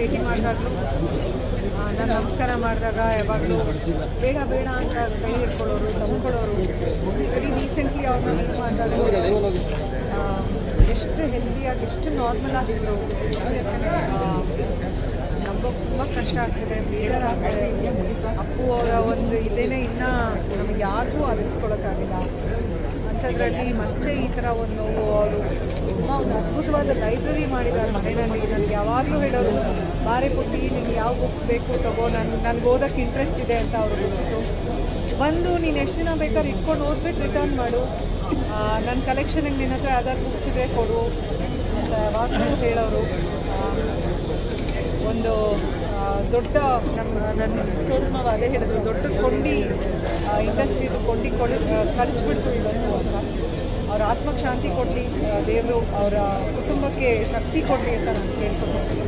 ಭೇಟಿ ಮಾಡಿದಾಗಲೂ ನಾನು ನಮಸ್ಕಾರ ಮಾಡಿದಾಗ ಯಾವಾಗಲೂ ಬೇಡ ಬೇಡ ಅಂತ ಕೈ ಹಿಡ್ಕೊಳ್ಳೋರು ತಗೊಂಡ್ಕೊಳ್ಳೋರು ವೆರಿ ರೀಸೆಂಟ್ಲಿ ಅವ್ರನ್ನ ಮೀಟ್ ಮಾಡಿದಾಗ ಎಷ್ಟು ಹೆಲ್ದಿಯಾಗಿ ಎಷ್ಟು ನಾರ್ಮಲ್ ಆಗಿದ್ರು ನಮಗೂ ತುಂಬ ಕಷ್ಟ ಆಗ್ತಿದೆ ಬೇಜಾರಾಗ್ತಿದೆ ಅಪ್ಪು ಅವರ ಒಂದು ಇದೇನೇ ಇನ್ನೂ ನಮಗೆ ಯಾರಿಗೂ ಅರಿಸ್ಕೊಳಕ್ಕಾಗಿಲ್ಲ ಅಂಥದ್ರಲ್ಲಿ ಮತ್ತೆ ಈ ಥರ ಒಂದು ನೋವು ಅವರು ತುಂಬ ಒಂದು ಅದ್ಭುತವಾದ ಲೈಬ್ರರಿ ಮಾಡಿದ್ದಾರೆ ಮನೆಯಲ್ಲಿ ನನಗೆ ಯಾವಾಗಲೂ ಹೇಳೋರು ಬಾರೆ ಪುಟ್ಟಿ ನಿಮ್ಗೆ ಯಾವ ಬುಕ್ಸ್ ಬೇಕು ತಗೋ ನಾನು ನನಗೆ ಓದೋಕ್ಕೆ ಇಂಟ್ರೆಸ್ಟ್ ಇದೆ ಅಂತ ಅವರು ಗೊತ್ತಿತ್ತು ಬಂದು ನೀನು ಎಷ್ಟು ದಿನ ಬೇಕಾದ್ರೆ ಇಟ್ಕೊಂಡು ಓದ್ಬಿಟ್ಟು ರಿಟರ್ನ್ ಮಾಡು ನನ್ನ ಕಲೆಕ್ಷನಿಗೆ ನಿನ್ನ ಹತ್ರ ಯಾವ್ದಾದ್ರು ಬುಕ್ಸ್ ಇದೆ ಕೊಡು ಅಂತ ಯಾವಾಗಲೂ ಹೇಳೋರು ಆ, ಒಂದು ಆ, ದೊಡ್ಡ ನಮ್ಮ ನನ್ನ ಸೋದರ ಮಾವ ಅದೇ ಹೇಳಿದ್ರು ದೊಡ್ಡ ಕೊಂಡಿ ಇಂಡಸ್ಟ್ರಿದು ಕೊಂಡಿ ಕೊಡಿ ಕಲಿಸ್ಬಿಡ್ತು ಇವತ್ತು ಅಂತ ಅವ್ರ ಆತ್ಮಕ್ಕೆ ಶಾಂತಿ ಕೊಡಲಿ ದೇವರು ಅವರ ಕುಟುಂಬಕ್ಕೆ ಶಕ್ತಿ ಕೊಡಲಿ ಅಂತ ನಾನು ಕೇಳ್ಕೊತೀನಿ